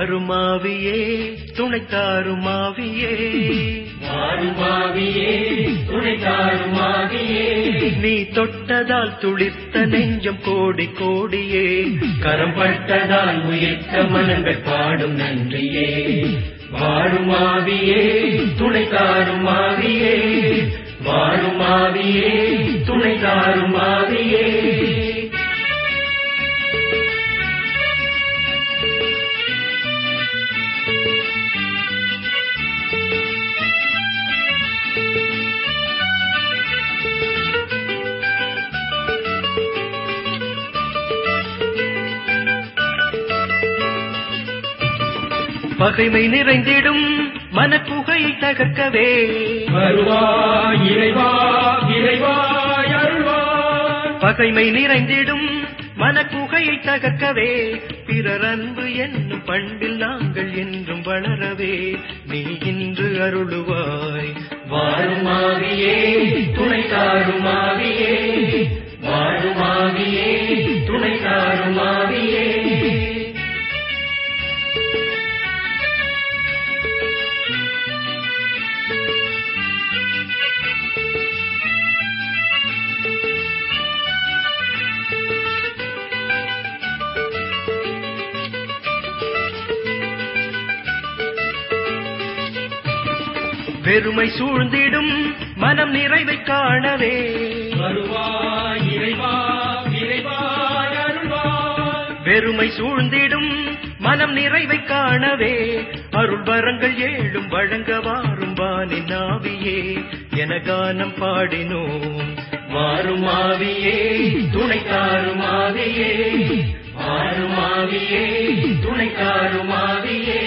வாருமாவியே துணைத்தாருமாவியே வாருமாவியே துணைத்தாருமாவியே நீ தொட்டதால் துளிர்த்த நெஞ்சம் கோடி கோடியே கரம் பட்டதால் உயிர்த்த மனங்கள் பாடும் நன்றியே வாழுமாவியே துணைத்தாருமாவியே வாழுமாவியே துணைத்தாருமாவியே பகைமை நிறைந்திடும் மனக்குகையை தகர்க்கவே வருவாய் இறைவா இறைவாய் அருள்வாய் பகைமை நிறைந்திடும் மனக்குகையை தகர்க்கவே பிறர் அன்பு என்னும் பண்பில் நாங்கள் என்றும் வளரவே நீ இன்று அருளுவாய் வாழுமாவியே துணைத்தாருமாவியே வாழுமாவியே துணைத்தாருமாவியே வெறுமை சூழ்ந்திடும் மனம் நிறைவை காணவே வருவாய் இறைவா இறைவாய் அருள்வாய் வெறுமை சூழ்ந்திடும் மனம் நிறைவை காணவே அருள் வரங்கள் ஏழும் வழங்க வாரும் வானின் ஆவியே என கானம் பாடினோம் வாருமாவியே துணைத்தாருமாவியே வாருமாவியே துணைத்தாருமாவியே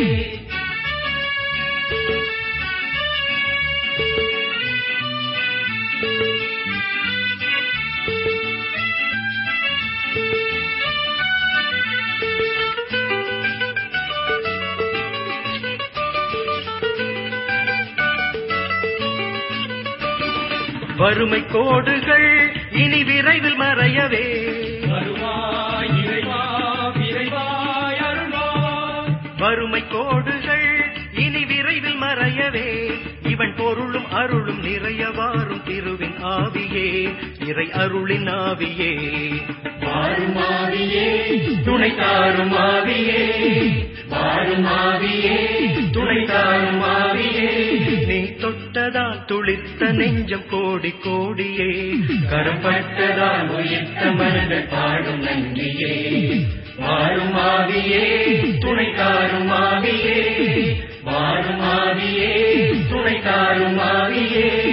வறுமை கோடுகள் இனி விரைவில் மறையவே வருவாய் இறைவா இறைவாய் அருள்வாய் வறுமை கோடுகள் இனி விரைவில் மறையவே இவன் பொருளும் அருளும் நிறைய வாரும் திருவின் ஆவியே இறை அருளின் ஆவியே வாருமாவியே துணைத்தாருமாவியே வாருமாவியே துணைத்தாருமாவியே நீ தொட்டதால் துளிர்த்த நெஞ்சம் கோடி கோடியே கரம் பட்டதால் உயிர்த்த மனங்கள் பாடும் நன்றியே வாருமாவியே துணைத்தாருமாவியே வாருமாவியே துணைத்தாருமாவியே